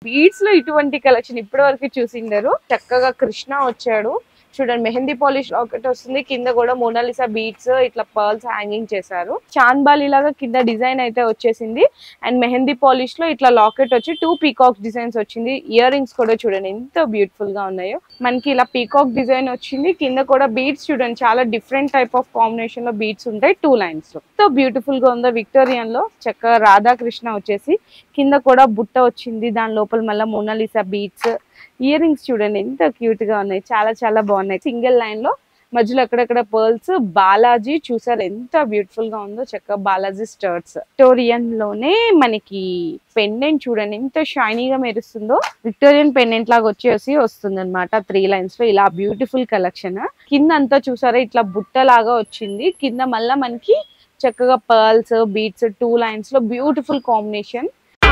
beads లో ఇటువంటి collection ఇప్పటి వరకు చూసిండరు చక్కగా కృష్ణ వచ్చాడు చూడండి మెహందీ పాలిష్ ఒకటి వస్తుంది కింద కూడా మోనాలిసా బీడ్స్ ఇట్లా పర్ల్స్ హ్యాంగింగ్ చేశారు చాన్బాలి లాగా కింద డిజైన్ అయితే వచ్చేసింది అండ్ మెహందీ పాలిష్ లో ఇట్లా లాకెట్ వచ్చి టూ పీకాక్ డిజైన్స్ వచ్చింది ఇయర్ రింగ్స్ కూడా చూడండి ఎంత బ్యూటిఫుల్ గా ఉన్నాయో మనకి ఇలా పీకాక్ డిజైన్ వచ్చింది కింద కూడా బీడ్స్ చూడండి చాలా డిఫరెంట్ టైప్ ఆఫ్ కాంబినేషన్ లో బీడ్స్ ఉంటాయి టూ లైన్స్ లో ఎంతో బ్యూటిఫుల్ గా ఉందో విక్టోరియన్ లో చక్కగా రాధాకృష్ణ వచ్చేసి కింద కూడా బుట్ట వచ్చింది దాని లోపల మళ్ళీ మోనాలిసా బీడ్స్ ఇయర్ రింగ్స్ చూడండి ఎంత క్యూట్ గా ఉన్నాయి చాలా చాలా బాగున్నాయి సింగిల్ లైన్ లో మధ్యలో అక్కడక్కడ పర్ల్స్ బాలాజీ చూసారు ఎంత బ్యూటిఫుల్ గా ఉందో చక్కగా బాలాజీ స్టర్ట్స్ విక్టోరియన్ లోనే మనకి పెండెంట్ చూడండి ఎంత షైనీగా మెరుస్తుందో విక్టోరియన్ పెండెంట్ లాగా వచ్చేసి వస్తుంది అనమాట త్రీ లైన్స్ లో ఇలా బ్యూటిఫుల్ కలెక్షన్ కింద అంతా చూసారా ఇట్లా బుట్ట లాగా వచ్చింది కింద మళ్ళా మనకి చక్కగా పర్ల్స్ బీట్స్ టూ లైన్స్ లో beautiful combination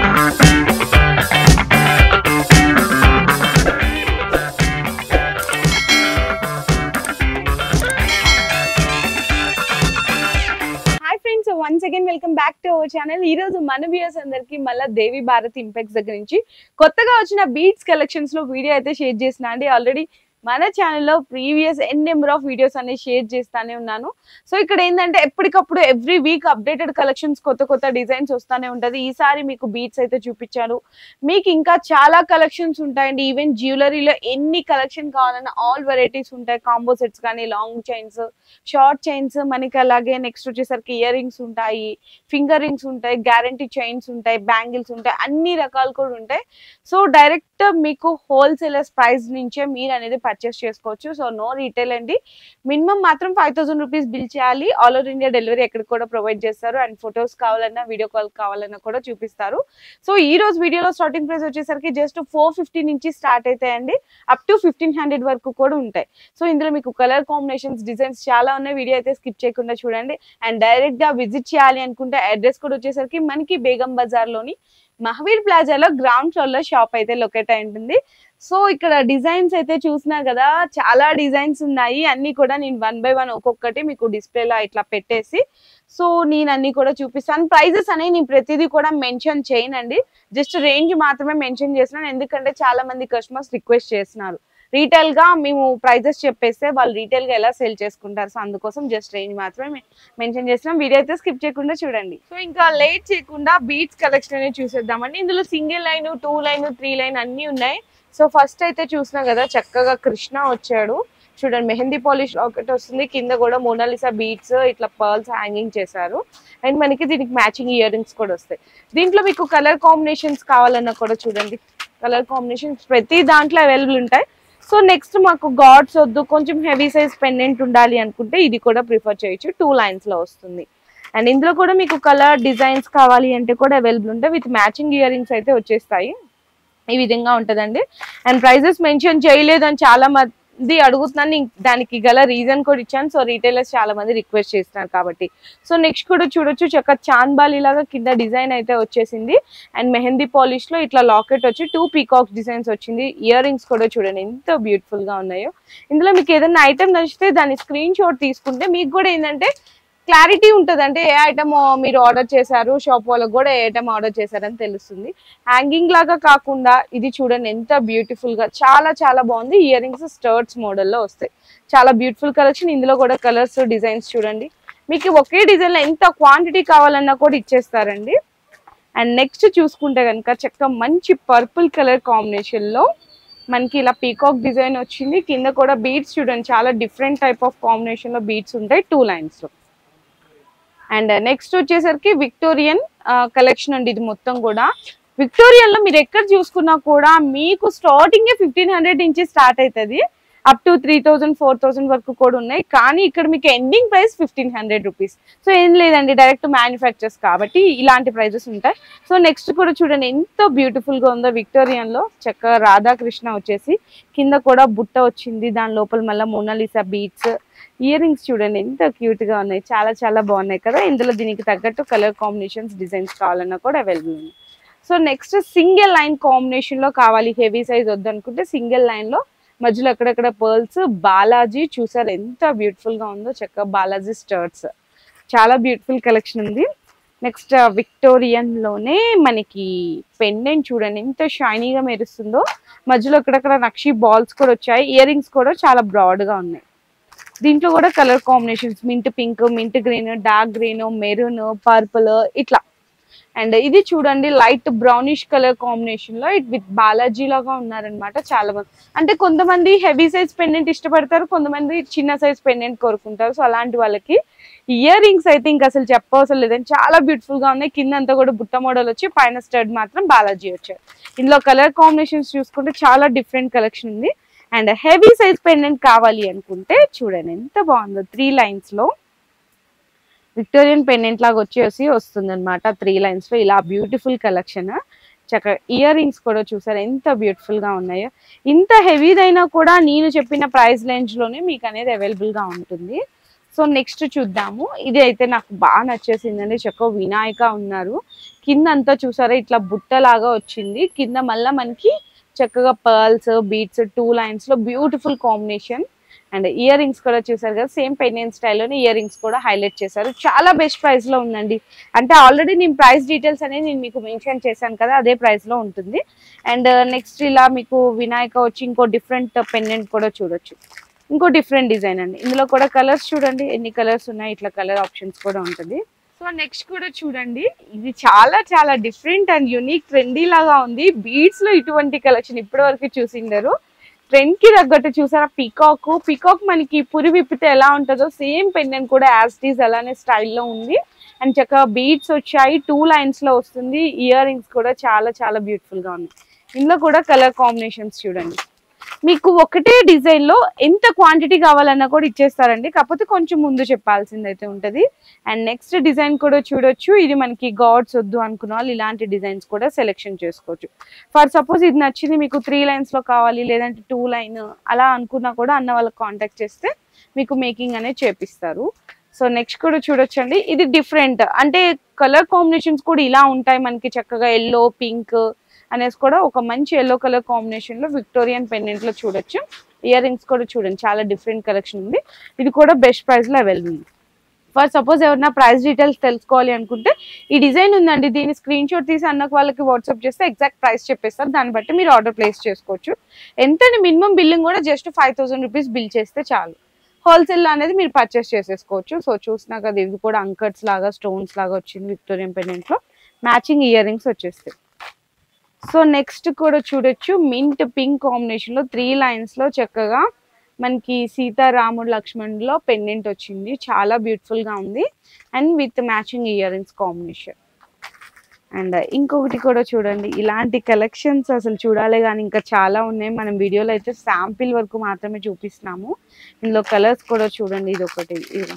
hi friends once again welcome back to our channel ఈ రోజు మన వ్యూయర్స్ అందరికి మళ్ళీ దేవి భారత్ ఇంపెక్స్ దగ్గర నుంచి కొత్తగా వచ్చిన బీట్స్ కలెక్షన్స్ లో వీడియో అయితే షేర్ చేసిన అండి ఆల్రెడీ మన ఛానల్లో previous N number of videos అనేవి షేర్ చేస్తానే ఉన్నాను సో ఇక్కడ ఏంటంటే ఎప్పటికప్పుడు ఎవ్రీ వీక్ అప్డేటెడ్ కలెక్షన్స్ కొత్త కొత్త డిజైన్స్ వస్తానే ఉంటది ఈసారి మీకు బీట్స్ అయితే చూపించాను మీకు ఇంకా చాలా కలెక్షన్స్ ఉంటాయండి ఈవెన్ జ్యువెలరీలో ఎన్ని కలెక్షన్ కావాలన్నా ఆల్ వెరైటీస్ ఉంటాయి కాంబో సెట్స్ కానీ లాంగ్ చైన్స్ షార్ట్ చైన్స్ మనకి అలాగే నెక్స్ట్ వచ్చేసరికి ఇయర్ రింగ్స్ ఉంటాయి ఫింగర్ రింగ్స్ ఉంటాయి గ్యారంటీ చైన్స్ ఉంటాయి బ్యాంగిల్స్ ఉంటాయి అన్ని రకాలు కూడా ఉంటాయి సో డైరెక్ట్ మీకు హోల్సేలర్స్ ప్రైస్ నుంచే మీరు అనేది పర్చేస్ చేసుకోవచ్చు సో నో రీటైల్ అండి మినిమం మాత్రం ఫైవ్ థౌసండ్ రూపీస్ బిల్ చేయాలి ఆల్ ఓవర్ ఇండియా డెలివరీ ఎక్కడ కూడా ప్రొవైడ్ చేస్తారు అండ్ ఫొటోస్ కావాలన్నా వీడియో కాల్ కావాలన్నా కూడా చూపిస్తారు సో ఈ రోజు వీడియోలో స్టార్టింగ్ ప్రైస్ వచ్చేసరికి జస్ట్ ఫోర్ ఫిఫ్టీ నుంచి స్టార్ట్ అవుతాయండి అప్ టు ఫిఫ్టీన్ హండ్రెడ్ వరకు కూడా ఉంటాయి సో ఇందులో మీకు కలర్ కాంబినేషన్స్ డిజైన్స్ చాలా ఉన్నాయి వీడియో అయితే స్కిప్ చేయకుండా చూడండి అండ్ డైరెక్ట్ గా విజిట్ చేయాలి అనుకుంటే అడ్రస్ కూడా వచ్చేసరికి మనకి బేగం బజార్ లోని మహవీర్ ప్లాజాలో గ్రౌండ్ ఫ్లోర్ లో షాప్ అయితే లొకేట్ అయి ఉంటుంది సో ఇక్కడ డిజైన్స్ అయితే చూసినా కదా చాలా డిజైన్స్ ఉన్నాయి అన్ని కూడా నేను వన్ బై వన్ ఒక్కొక్కటి మీకు డిస్ప్లేలో ఇట్లా పెట్టేసి సో నేను అన్ని కూడా చూపిస్తాను ప్రైజెస్ అనేవి నేను ప్రతిదీ కూడా మెన్షన్ చేయనండి జస్ట్ రేంజ్ మాత్రమే మెన్షన్ చేస్తున్నాను ఎందుకంటే చాలా మంది కస్టమర్స్ రిక్వెస్ట్ చేస్తున్నారు రీటైల్ గా మేము ప్రైజెస్ చెప్పేస్తే వాళ్ళు రీటైల్ గా ఎలా సేల్ చేసుకుంటారు సో అందుకోసం జస్ట్ రేంజ్ మాత్రమే మెన్షన్ చేస్తున్నాం వీడియో అయితే స్కిప్ చేయకుండా చూడండి సో ఇంకా లేట్ చేయకుండా బీట్స్ కలెక్షన్ అనేది చూసేద్దామండి ఇందులో single line two line three line అన్ని ఉన్నాయి సో ఫస్ట్ అయితే చూసినా కదా చక్కగా కృష్ణ వచ్చాడు చూడండి మెహందీ పాలిష్ ఒకటి వస్తుంది కింద కూడా మోనాలిసా బీట్స్ ఇట్లా పర్ల్స్ హ్యాంగింగ్ చేశారు అండ్ మనకి దీనికి మ్యాచింగ్ ఇయర్ రింగ్స్ కూడా వస్తాయి దీంట్లో మీకు కలర్ కాంబినేషన్స్ కావాలన్నా కూడా చూడండి కలర్ కాంబినేషన్స్ ప్రతి దాంట్లో అవైలబుల్ ఉంటాయి సో నెక్స్ట్ మాకు గాడ్స్ వద్దు కొంచెం హెవీ సైజ్ పెండెంట్ ఉండాలి అనుకుంటే ఇది కూడా ప్రిఫర్ చేయొచ్చు టూ లైన్స్ లో వస్తుంది అండ్ ఇందులో కూడా మీకు కలర్ డిజైన్స్ కావాలి అంటే కూడా అవైలబుల్ ఉంటాయి విత్ మ్యాచింగ్ ఇయర్ రింగ్స్ అయితే వచ్చేస్తాయి ఈ విధంగా ఉంటదండి అండ్ ప్రైజెస్ మెన్షన్ చేయలేదు అని చాలా మంది అడుగుతున్నాను నేను దానికి గల రీజన్ కూడా ఇచ్చాను సో రీటైలర్స్ చాలా మంది రిక్వెస్ట్ చేస్తున్నారు కాబట్టి సో నెక్స్ట్ కూడా చూడొచ్చు చక్క చాన్బాలి లాగా కింద డిజైన్ అయితే వచ్చేసింది అండ్ మెహందీ పాలిష్ లో ఇట్లా లాకెట్ వచ్చి టూ పీకాక్ డిజైన్స్ వచ్చింది ఇయర్ రింగ్స్ కూడా చూడండి ఎంత బ్యూటిఫుల్ గా ఉన్నాయో ఇందులో మీకు ఏదైనా ఐటమ్ నచ్చితే దాని స్క్రీన్ షాట్ తీసుకుంటే మీకు కూడా ఏంటంటే క్లారిటీ ఉంటుంది అంటే ఏ ఐటమ్ మీరు ఆర్డర్ చేశారు షాప్ వాళ్ళకి కూడా ఏ ఐటమ్ ఆర్డర్ చేశారని తెలుస్తుంది హ్యాంగింగ్ లాగా కాకుండా ఇది చూడండి ఎంత బ్యూటిఫుల్ గా చాలా చాలా బాగుంది ఇయర్ రింగ్స్ స్టర్ట్స్ మోడల్లో వస్తాయి చాలా బ్యూటిఫుల్ కలెక్షన్ ఇందులో కూడా కలర్స్ డిజైన్స్ చూడండి మీకు ఒకే డిజైన్ లో ఎంత క్వాంటిటీ కావాలన్నా కూడా ఇచ్చేస్తారండి అండ్ నెక్స్ట్ చూసుకుంటే కనుక చక్క మంచి పర్పుల్ కలర్ కాంబినేషన్ లో మనకి ఇలా పీకాక్ డిజైన్ వచ్చింది కింద కూడా బీడ్స్ చూడండి చాలా డిఫరెంట్ టైప్ ఆఫ్ కాంబినేషన్ లో బీడ్స్ ఉంటాయి టూ లైన్స్ లో అండ్ నెక్స్ట్ వచ్చేసరికి విక్టోరియన్ కలెక్షన్ అండి ఇది మొత్తం కూడా విక్టోరియన్ లో మీరు ఎక్కడ చూసుకున్నా కూడా మీకు స్టార్టింగ్ ఫిఫ్టీన్ హండ్రెడ్ నుంచి స్టార్ట్ అవుతుంది up to three thousand four thousand వరకు కూడా ఉన్నాయి కానీ ఇక్కడ మీకు ending price fifteen hundred rupees so ఏం లేదండి డైరెక్ట్ మ్యానుఫ్యాక్చర్స్ కాబట్టి ఇలాంటి ప్రైజెస్ ఉంటాయి సో నెక్స్ట్ కూడా చూడండి ఎంత బ్యూటిఫుల్ గా ఉందో విక్టోరియన్ లో చక్కగా రాధాకృష్ణ వచ్చేసి కింద కూడా బుట్ట వచ్చింది దాని లోపల మళ్ళీ మోనాలిసా బీట్స్ ఇయర్ రింగ్స్ చూడండి ఎంత క్యూట్ గా ఉన్నాయి చాలా చాలా బాగున్నాయి కదా ఇందులో దీనికి తగ్గట్టు కలర్ కాంబినేషన్స్ డిజైన్స్ కావాలన్నా కూడా అవైలబుల్ ఉన్నాయి so next single line combination లో కావాలి హెవీ సైజ్ వద్దనుకుంటే సింగిల్ లైన్ లో మధ్యలో అక్కడక్కడ పర్ల్స్ బాలాజీ చూసారు ఎంత బ్యూటిఫుల్ గా ఉందో చక్కగా బాలాజీ స్టర్ట్స్ చాలా బ్యూటిఫుల్ కలెక్షన్ ఉంది నెక్స్ట్ విక్టోరియన్ లోనే మనకి పెండెంట్ చూడండి ఎంత షైనీగా మెరుస్తుందో మధ్యలో అక్కడక్కడ నక్షి బాల్స్ కూడా వచ్చాయి ఇయర్ రింగ్స్ కూడా చాలా బ్రాడ్ గా ఉన్నాయి దీంట్లో కూడా colour combinations mint pink mint green dark green maroon purple ఇట్లా అండ్ ఇది చూడండి లైట్ బ్రౌనిష్ కలర్ కాంబినేషన్ లో ఇట్ విత్ బాలాజీ లాగా ఉన్నారనమాట చాలా మంది అంటే కొంతమంది హెవీ సైజ్ పెండెంట్ ఇష్టపడతారు కొంతమంది చిన్న సైజ్ పెండెంట్ కోరుకుంటారు సో అలాంటి వాళ్ళకి ఇయర్ రింగ్స్ అయితే ఇంకా అసలు చెప్పవసరం లేదని చాలా బ్యూటిఫుల్ గా ఉన్నాయి కింద అంతా కూడా బుట్ట మోడల్ వచ్చి పైన స్టడ్ మాత్రం బాలాజీ వచ్చారు ఇందులో కలర్ కాంబినేషన్స్ చూసుకుంటే చాలా డిఫరెంట్ కలెక్షన్ ఉంది అండ్ హెవీ సైజ్ పెండెంట్ కావాలి అనుకుంటే చూడండి ఎంత బాగుందో త్రీ లైన్స్ లో విక్టోరియన్ పెండెంట్ లాగా వచ్చేసి వస్తుంది అనమాట త్రీ లైన్స్ లో ఇలా బ్యూటిఫుల్ కలెక్షన్ చక్కగా ఇయర్ రింగ్స్ కూడా చూసారు ఎంత బ్యూటిఫుల్ గా ఉన్నాయో ఇంత హెవీదైనా కూడా నేను చెప్పిన ప్రైస్ రేంజ్ లోనే మీకు అనేది అవైలబుల్ గా ఉంటుంది సో నెక్స్ట్ చూద్దాము ఇది అయితే నాకు బాగా నచ్చేసిందండి చక్కగా వినాయక ఉన్నారు కింద అంతా చూసారా ఇట్లా బుట్టలాగా వచ్చింది కింద మళ్ళా మనకి చక్కగా పర్ల్స్ బీట్స్ టూ లైన్స్ లో beautiful combination and earrings కూడా చూసారు కదా సేమ్ పెండెంట్ స్టైల్లోనే ఇయర్ రింగ్స్ కూడా హైలైట్ చేశారు చాలా బెస్ట్ ప్రైస్ లో ఉందండి అంటే ఆల్రెడీ నేను ప్రైస్ డీటెయిల్స్ అనేది నేను మీకు మెన్షన్ చేశాను కదా అదే ప్రైస్ లో ఉంటుంది అండ్ నెక్స్ట్ ఇలా మీకు వినాయక వచ్చి ఇంకో డిఫరెంట్ పెండెంట్ కూడా చూడొచ్చు ఇంకో డిఫరెంట్ డిజైన్ అండి ఇందులో కూడా కలర్స్ చూడండి ఎన్ని కలర్స్ ఉన్నాయి ఇట్లా కలర్ ఆప్షన్స్ కూడా ఉంటుంది సో నెక్స్ట్ కూడా చూడండి ఇది చాలా చాలా డిఫరెంట్ అండ్ యూనిక్ ట్రెండీ లాగా ఉంది బీడ్స్ లో ఇటువంటి కలెక్షన్ ఇప్పటి వరకు చూసిండరు ట్రెండ్ కి తగ్గట్టు చూసారా పీకాక్ పీకాక్ మనకి పురి విప్పితే ఎలా ఉంటుందో సేమ్ పెండెంట్ కూడా యాజ్ టీజ్ అలానే స్టైల్లో ఉంది అండ్ చక్కగా బీడ్స్ వచ్చాయి టూ లైన్స్ లో వస్తుంది ఇయర్ రింగ్స్ కూడా చాలా చాలా బ్యూటిఫుల్ గా ఉన్నాయి ఇందులో కూడా కలర్ కాంబినేషన్స్ చూడండి మీకు ఒకటే డిజైన్ లో ఎంత క్వాంటిటీ కావాలన్నా కూడా ఇచ్చేస్తారండి కాకపోతే కొంచెం ముందు చెప్పాల్సింది అయితే ఉంటది అండ్ నెక్స్ట్ డిజైన్ కూడా చూడొచ్చు ఇది మనకి గాడ్స్ వద్దు అనుకున్న వాళ్ళు ఇలాంటి డిజైన్స్ కూడా సెలెక్షన్ చేసుకోవచ్చు ఫర్ సపోజ్ ఇది నచ్చింది మీకు త్రీ లైన్స్ లో కావాలి లేదంటే టూ లైన్ అలా అనుకున్నా కూడా అన్న వాళ్ళకి కాంటాక్ట్ చేస్తే మీకు మేకింగ్ అనేది చేపిస్తారు సో నెక్స్ట్ కూడా చూడొచ్చండి ఇది డిఫరెంట్ అంటే కలర్ కాంబినేషన్స్ కూడా ఇలా ఉంటాయి మనకి చక్కగా ఎల్లో పింక్ అనేసి కూడా ఒక మంచి ఎల్లో కలర్ కాంబినేషన్ లో విక్టోరియన్ పెండెంట్ లో చూడొచ్చు ఇయర్ రింగ్స్ కూడా చూడండి చాలా డిఫరెంట్ కలెక్షన్ ఉంది ఇది కూడా బెస్ట్ ప్రైస్ లో అవైలబుల్ ఉంది ఫర్ సపోజ్ ఎవరైనా ప్రైస్ డీటెయిల్స్ తెలుసుకోవాలి అనుకుంటే ఈ డిజైన్ ఉందండి దీని స్క్రీన్ షాట్ తీసి అన్నకు వాళ్ళకి వాట్సాప్ చేస్తే ఎగ్జాక్ట్ ప్రైస్ చెప్పేస్తారు దాన్ని బట్టి మీరు ఆర్డర్ ప్లేస్ చేసుకోవచ్చు ఎంత మినిమం బిల్లింగ్ కూడా just five thousand rupees bill చేస్తే చాలు హోల్సేల్ అనేది మీరు పర్చేస్ చేసేసుకోవచ్చు సో చూసినా కదా ఇది కూడా అంకట్స్ లాగా స్టోన్స్ లాగా వచ్చింది విక్టోరియన్ పెండెంట్ లో మ్యాచింగ్ ఇయర్ రింగ్స్ వచ్చేస్తాయి సో నెక్స్ట్ కూడా చూడొచ్చు మింట్ పింక్ కాంబినేషన్ లో త్రీ లైన్స్ లో చక్కగా మనకి సీతారాముడు లక్ష్మణులో పెండెంట్ వచ్చింది చాలా బ్యూటిఫుల్ గా ఉంది and with matching earrings combination and ఇంకొకటి కూడా చూడండి ఇలాంటి కలెక్షన్స్ అసలు చూడాలి కానీ ఇంకా చాలా ఉన్నాయి మనం వీడియోలో అయితే శాంపిల్ వరకు మాత్రమే చూపిస్తున్నాము ఇందులో కలర్స్ కూడా చూడండి ఇది ఒకటి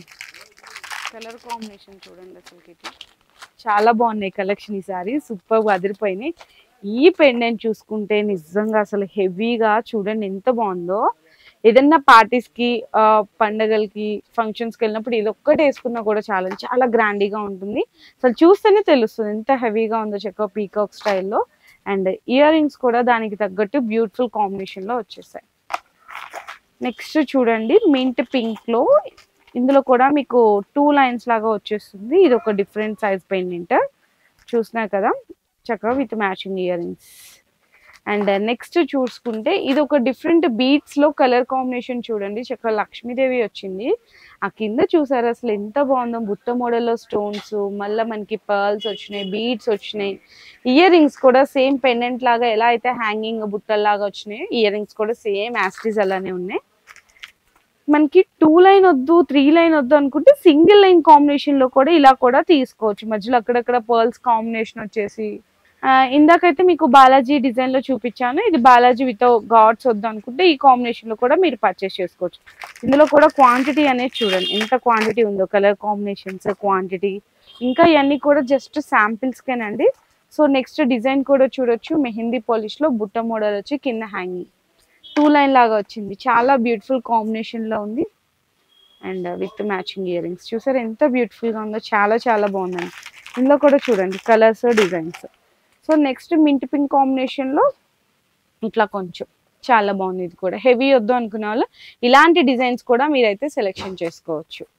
కలర్ కాంబినేషన్ చూడండి అసలు ఇట్లా చాలా బాగున్నాయి కలెక్షన్ ఈసారి సూపర్ అదిరిపోయినాయి ఈ పెండెంట్ చూసుకుంటే నిజంగా అసలు హెవీగా చూడండి ఎంత బాగుందో ఏదన్నా పార్టీస్ కి ఆ, పండగలకి ఫంక్షన్స్ కి వెళ్ళినప్పుడు ఇది ఒక్కటి వేసుకున్నా కూడా చాలా చాలా గ్రాండీగా ఉంటుంది అసలు చూస్తేనే తెలుస్తుంది ఎంత హెవీగా ఉందో చెక్క పీకాక్ స్టైల్లో అండ్ ఇయర్ రింగ్స్ కూడా దానికి తగ్గట్టు బ్యూటిఫుల్ కాంబినేషన్ లో వచ్చేసాయి నెక్స్ట్ చూడండి మింట్ పింక్ లో ఇందులో కూడా మీకు టూ లైన్స్ లాగా వచ్చేస్తుంది ఇది ఒక డిఫరెంట్ సైజ్ పెయింట్ చూసినా కదా చక్కగా with matching earrings and next చూసుకుంటే ఇది ఒక డిఫరెంట్ బీట్స్ లో కలర్ కాంబినేషన్ చూడండి చక్కగా లక్ష్మీదేవి వచ్చింది ఆ కింద చూసారు అసలు ఎంత బాగుందో బుట్ట మోడల్లో స్టోన్స్ మళ్ళీ మనకి పర్ల్స్ వచ్చినాయి బీడ్స్ వచ్చినాయి ఇయర్ రింగ్స్ కూడా సేమ్ పెండెంట్ లాగా ఎలా అయితే హ్యాంగింగ్ బుట్టల్లాగా వచ్చినాయి ఇయర్ రింగ్స్ కూడా సేమ్ యాస్టీస్ అలానే ఉన్నాయి మనకి టూ లైన్ వద్దు త్రీ లైన్ వద్దు అనుకుంటే సింగిల్ లైన్ కాంబినేషన్ లో కూడా ఇలా కూడా తీసుకోవచ్చు మధ్యలో అక్కడక్కడ పర్ల్స్ కాంబినేషన్ వచ్చేసి ఆ, ఇందాకైతే మీకు బాలాజీ డిజైన్ లో చూపించాను ఇది బాలాజీ విత్ గాడ్స్ వద్దు అనుకుంటే ఈ కాంబినేషన్ లో కూడా మీరు పర్చేస్ చేసుకోవచ్చు ఇందులో కూడా క్వాంటిటీ అనేది చూడండి ఎంత క్వాంటిటీ ఉందో కలర్ కాంబినేషన్స్ క్వాంటిటీ ఇంకా ఇవన్నీ కూడా జస్ట్ శాంపిల్స్కేనండి సో నెక్స్ట్ డిజైన్ కూడా చూడొచ్చు మెహందీ పాలిష్ లో బుట్ట మోడల్ వచ్చి కింద హ్యాంగింగ్ టూ లైన్ లాగా వచ్చింది చాలా బ్యూటిఫుల్ కాంబినేషన్ లో ఉంది and with matching earrings చూసారు ఎంత బ్యూటిఫుల్ గా ఉందో చాలా చాలా బాగుందండి ఇందులో కూడా చూడండి colours designs so next mint pink combination లో ఇట్లా కొంచెం చాలా బాగుంది ఇది కూడా హెవీ వద్దు అనుకునే వాళ్ళు ఇలాంటి డిజైన్స్ కూడా మీరైతే సెలెక్షన్ చేసుకోవచ్చు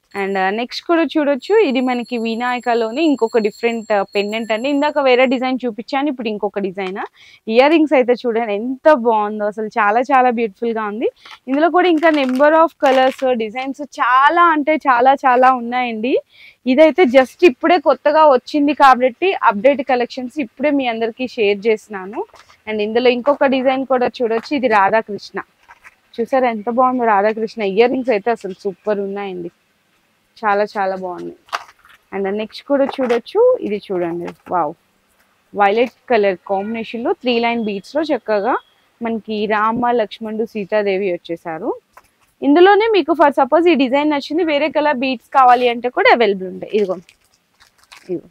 అండ్ నెక్స్ట్ కూడా చూడొచ్చు ఇది మనకి వినాయకలోనే ఇంకొక డిఫరెంట్ పెండెంట్ అండి ఇందాక వేరే డిజైన్ చూపించాను ఇప్పుడు ఇంకొక డిజైన్ ఇయర్ రింగ్స్ అయితే చూడండి ఎంత బాగుందో అసలు చాలా చాలా బ్యూటిఫుల్ గా ఉంది ఇందులో కూడా ఇంకా నెంబర్ ఆఫ్ కలర్స్ డిజైన్స్ చాలా అంటే చాలా చాలా ఉన్నాయండి ఇదైతే జస్ట్ ఇప్పుడే కొత్తగా వచ్చింది కాబట్టి అప్డేట్ కలెక్షన్స్ ఇప్పుడే మీ అందరికి షేర్ చేసినాను అండ్ ఇందులో ఇంకొక డిజైన్ కూడా చూడొచ్చు ఇది రాధాకృష్ణ చూసారా ఎంత బాగుందో రాధాకృష్ణ ఇయర్ రింగ్స్ అయితే అసలు సూపర్ ఉన్నాయండి చాలా చాలా బాగున్నాయి అండ్ నెక్స్ట్ కూడా చూడొచ్చు ఇది చూడండి వావ్ వైలెట్ కలర్ కాంబినేషన్ లో త్రీ లైన్ బీట్స్ లో చక్కగా మనకి రామ లక్ష్మణుడు సీతాదేవి వచ్చేసారు ఇందులోనే మీకు ఫర్ సపోజ్ ఈ డిజైన్ నచ్చింది వేరే కలర్ బీట్స్ కావాలి అంటే కూడా అవైలబుల్ ఉంటాయి ఇదిగో ఇదిగో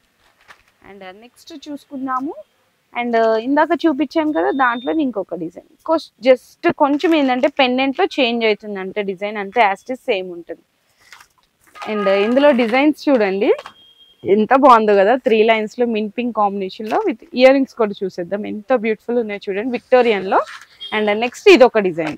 అండ్ నెక్స్ట్ చూసుకుందాము అండ్ ఇందాక చూపించాను కదా దాంట్లో ఇంకొక డిజైన్ జస్ట్ కొంచెం ఏంటంటే పెండెంట్ లో చేంజ్ అవుతుంది అంటే డిజైన్ అంతే యాస్టిస్ సేమ్ ఉంటుంది అండ్ ఇందులో డిజైన్స్ చూడండి ఎంత బాగుందో కదా త్రీ లైన్స్ లో మిన్ పింక్ కాంబినేషన్ లో విత్ ఇయర్ రింగ్స్ కూడా చూసేద్దాం ఎంత బ్యూటిఫుల్ ఉన్నాయి చూడండి విక్టోరియన్ లో అండ్ నెక్స్ట్ ఇది ఒక డిజైన్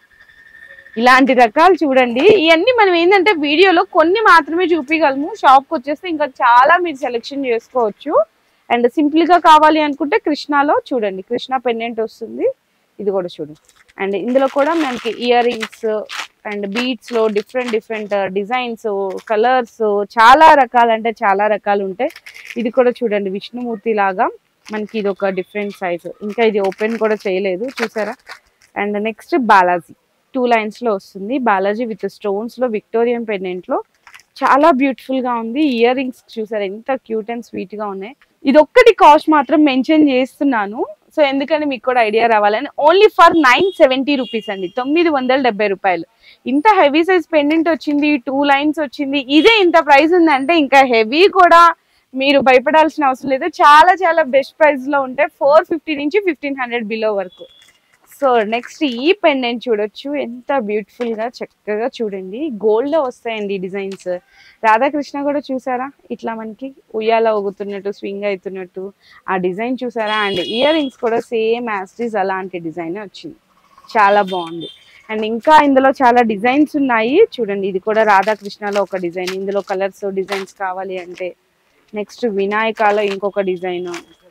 ఇలాంటి రకాలు చూడండి ఇవన్నీ మనం ఏంటంటే వీడియోలో కొన్ని మాత్రమే చూపించగలము షాప్కి వచ్చేస్తే ఇంకా చాలా మీరు సెలెక్షన్ చేసుకోవచ్చు అండ్ సింపుల్ గా కావాలి అనుకుంటే కృష్ణాలో చూడండి కృష్ణ పెండెంట్ వస్తుంది ఇది కూడా చూడండి అండ్ ఇందులో కూడా మనకి ఇయర్ రింగ్స్ అండ్ బీట్స్ లో డిఫరెంట్ డిఫరెంట్ డిజైన్స్ కలర్స్ చాలా రకాలు అంటే చాలా రకాలు ఉంటాయి ఇది కూడా చూడండి విష్ణుమూర్తి లాగా మనకి ఇది ఒక డిఫరెంట్ సైజ్ ఇంకా ఇది ఓపెన్ కూడా చేయలేదు చూసారా and next Balaji two lines లో వస్తుంది బాలాజీ విత్ స్టోన్స్ లో విక్టోరియన్ పెండెంట్ లో చాలా బ్యూటిఫుల్ గా ఉంది ఇయర్ రింగ్స్ చూసారు ఎంత క్యూట్ అండ్ స్వీట్ గా ఉన్నాయి ఇది ఒక్కటి కాస్ట్ మాత్రం మెన్షన్ చేస్తున్నాను సో ఎందుకని మీకు కూడా ఐడియా రావాలని only for nine seventy rupees అండి తొమ్మిది వందల డెబ్బై రూపాయలు ఇంత హెవీ సైజ్ పెండెంట్ వచ్చింది టూ లైన్స్ వచ్చింది ఇదే ఇంత ప్రైస్ ఉందంటే ఇంకా హెవీ కూడా మీరు భయపడాల్సిన అవసరం లేదు చాలా చాలా బెస్ట్ ప్రైస్ లో ఉంటాయి ఫోర్ ఫిఫ్టీ నుంచి ఫిఫ్టీన్ హండ్రెడ్ బిలో వరకు సో నెక్స్ట్ ఈ పెండెంట్ చూడొచ్చు ఎంత బ్యూటిఫుల్ గా చక్కగా చూడండి గోల్డ్ లో వస్తాయండి డిజైన్స్ రాధాకృష్ణ కూడా చూసారా ఇట్లా మనకి ఉయ్యాల ఊగుతున్నట్టు స్వింగ్ అవుతున్నట్టు ఆ డిజైన్ చూసారా అండ్ ఇయర్ రింగ్స్ కూడా సేమ్ యాస్టీస్ అలాంటి డిజైన్ వచ్చింది చాలా బాగుంది అండ్ ఇంకా ఇందులో చాలా డిజైన్స్ ఉన్నాయి చూడండి ఇది కూడా రాధాకృష్ణలో ఒక డిజైన్ ఇందులో కలర్స్ డిజైన్స్ కావాలి అంటే నెక్స్ట్ వినాయకాలో ఇంకొక డిజైన్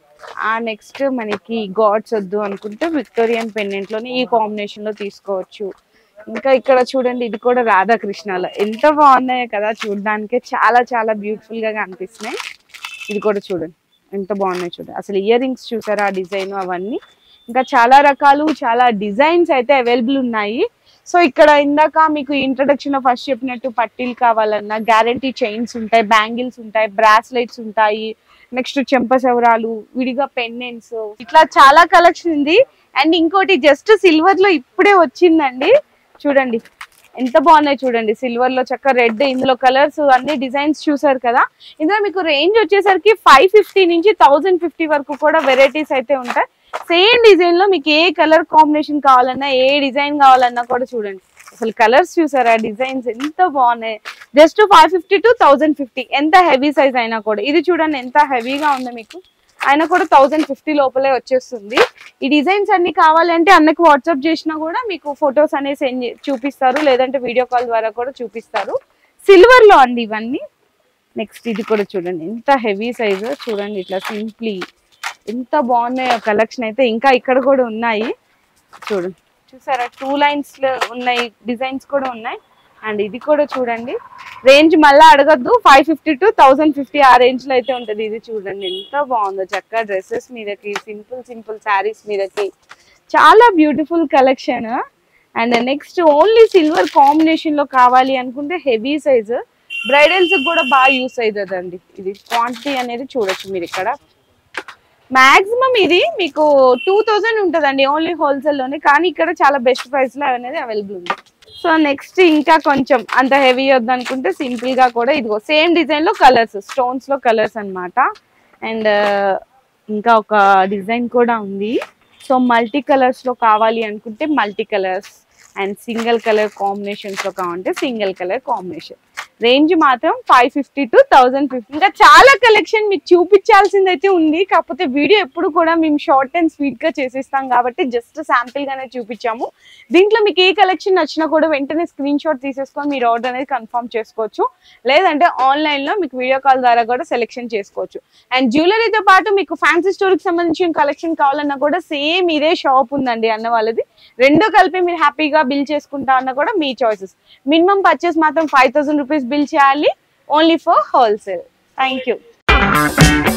ఆ నెక్స్ట్ మనకి గాడ్స్ వద్దు అనుకుంటే విక్టోరియన్ పెండెంట్ లోనే ఈ కాంబినేషన్ లో తీసుకోవచ్చు ఇంకా ఇక్కడ చూడండి ఇది కూడా రాధాకృష్ణలో ఎంత బాగున్నాయో కదా చూడడానికి చాలా చాలా బ్యూటిఫుల్ గా కనిపిస్తున్నాయి ఇది కూడా చూడండి ఎంత బాగున్నాయి చూడండి అసలు ఇయర్ రింగ్స్ చూసారా ఆ డిజైన్ అవన్నీ ఇంకా చాలా రకాలు చాలా డిజైన్స్ అయితే అవైలబుల్ ఉన్నాయి సో ఇక్కడ ఇందాక మీకు ఇంట్రడక్షన్ లో ఫస్ట్ చెప్పినట్టు పట్టీలు కావాలన్నా గ్యారంటీ చైన్స్ ఉంటాయి బ్యాంగిల్స్ ఉంటాయి బ్రాస్లెట్స్ ఉంటాయి నెక్స్ట్ చెంపసవరాలు విడిగా పెండెంట్స్ ఇట్లా చాలా కలెక్షన్ ఉంది అండ్ ఇంకోటి జస్ట్ సిల్వర్ లో ఇప్పుడే వచ్చిందండి చూడండి ఎంత బాగున్నాయి చూడండి సిల్వర్ లో చక్క రెడ్ ఇందులో కలర్స్ అన్ని డిజైన్స్ చూసారు కదా ఇందులో మీకు రేంజ్ వచ్చేసరికి ఫైవ్ ఫిఫ్టీ నుంచి థౌజండ్ ఫిఫ్టీ వరకు కూడా వెరైటీస్ అయితే ఉంటాయి సేమ్ డిజైన్ లో మీకు ఏ కలర్ కాంబినేషన్ కావాలన్నా ఏ డిజైన్ కావాలన్నా కూడా చూడండి అసలు కలర్స్ చూసారా డిజైన్స్ ఎంత బాగున్నాయి just five fifty to thousand fifty ఎంత హెవీ సైజ్ అయినా కూడా ఇది చూడండి ఎంత హెవీగా ఉందో మీకు అయినా కూడా థౌజండ్ ఫిఫ్టీ లోపలే వచ్చేస్తుంది ఈ డిజైన్స్ అన్ని కావాలంటే అన్నకి వాట్సాప్ చేసినా కూడా మీకు ఫొటోస్ అనేవి సెండ్ చూపిస్తారు లేదంటే వీడియో కాల్ ద్వారా కూడా చూపిస్తారు సిల్వర్ లో అండి ఇవన్నీ నెక్స్ట్ ఇది కూడా చూడండి ఎంత హెవీ సైజ్ చూడండి ఇట్లా సింప్లీ ఎంత బాగున్నాయో కలెక్షన్ అయితే ఇంకా ఇక్కడ కూడా ఉన్నాయి చూడండి చూసారా టూ లైన్స్ లో ఉన్నాయి డిజైన్స్ కూడా ఉన్నాయి అండ్ ఇది కూడా చూడండి రేంజ్ మళ్ళీ అడగద్దు five fifty to thousand fifty ఆ రేంజ్ లో అయితే ఉంటది ఇది చూడండి ఎంత బాగుందో చక్కగా డ్రెస్సెస్ మీదకి సింపుల్ సింపుల్ శారీస్ మీదకి చాలా beautiful collection and next only silver combination లో కావాలి అనుకుంటే హెవీ సైజ్ బ్రైడల్స్ కూడా బాగా యూస్ అవుతుందండి ఇది క్వాంటిటీ అనేది చూడొచ్చు మీరు ఇక్కడ మాక్సిమం ఇది మీకు టూ థౌజండ్ ఉంటుందండి ఓన్లీ హోల్సేల్ లోనే కానీ ఇక్కడ చాలా బెస్ట్ ప్రైస్ లో అనేది అవైలబుల్ ఉంది సో నెక్స్ట్ ఇంకా కొంచెం అంత హెవీ వద్దు అనుకుంటే సింపుల్ గా కూడా ఇదిగో సేమ్ డిజైన్ లో కలర్స్ స్టోన్స్ లో కలర్స్ అన్నమాట అండ్ ఇంకా ఒక డిజైన్ కూడా ఉంది సో మల్టీ కలర్స్ లో కావాలి అనుకుంటే multi colours and single colour combinations లో కావాలంటే సింగిల్ కలర్ కాంబినేషన్ రేంజ్ మాత్రం five fifty to thousand fifty ఇంకా చాలా కలెక్షన్ మీకు చూపించాల్సింది అయితే ఉంది కాకపోతే వీడియో ఎప్పుడు కూడా మేము షార్ట్ అండ్ స్వీట్ గా చేసేస్తాం కాబట్టి జస్ట్ శాంపిల్ గానే చూపించాము దీంట్లో మీకు ఏ కలెక్షన్ నచ్చినా కూడా వెంటనే స్క్రీన్ షాట్ తీసేసుకొని మీరు ఆర్డర్ అనేది కన్ఫర్మ్ చేసుకోవచ్చు లేదంటే ఆన్లైన్ లో మీకు వీడియో కాల్ ద్వారా కూడా సెలెక్షన్ చేసుకోవచ్చు అండ్ జ్యువెలరీతో పాటు మీకు ఫ్యాన్సీ స్టోర్ కి సంబంధించిన కలెక్షన్ కావాలన్నా కూడా సేమ్ ఇదే షాప్ ఉందండి అన్న వాళ్ళది రెండో కలిపి మీరు హ్యాపీగా బిల్ చేసుకుంటా అన్న కూడా మీ చాయిసెస్ మినిమం పర్చేస్ మాత్రం ఫైవ్ థౌసండ్ రూపీస్ బిల్ చేయాలి only for wholesale thank you